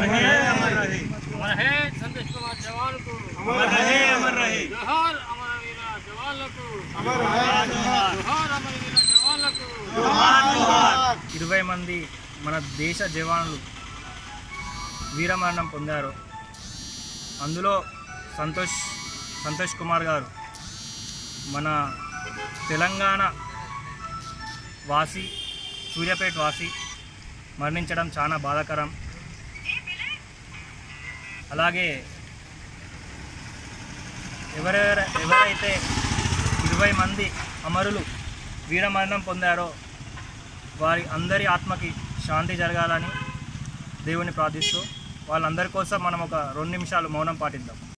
अमर है अमर रहे అమర్ హే సంతోష్ కుమార్ జవాన్కు अमर रहे अमर रहे జోహార్ అమరవీర జవాన్లకు अमर है जोहार జోహార్ అమరవీర జవాన్లకు जोहार जोहार ఇరవై మంది మన దేశ జవాన్లు వీరమరణం పొందారు అందులో సంతోష్ సంతోష్ కుమార్ గారు మన తెలంగాణ వాసి సూర్యాపేట వాసి మరణించడం చాలా బాధాకరం అలాగే ఎవరెవర ఎవరైతే ఇరవై మంది అమరులు వీరమరణం పొందారో వారి అందరి ఆత్మకి శాంతి జరగాలని దేవుని ప్రార్థిస్తూ వాళ్ళందరి కోసం మనం ఒక రెండు నిమిషాలు మౌనం పాటిద్దాం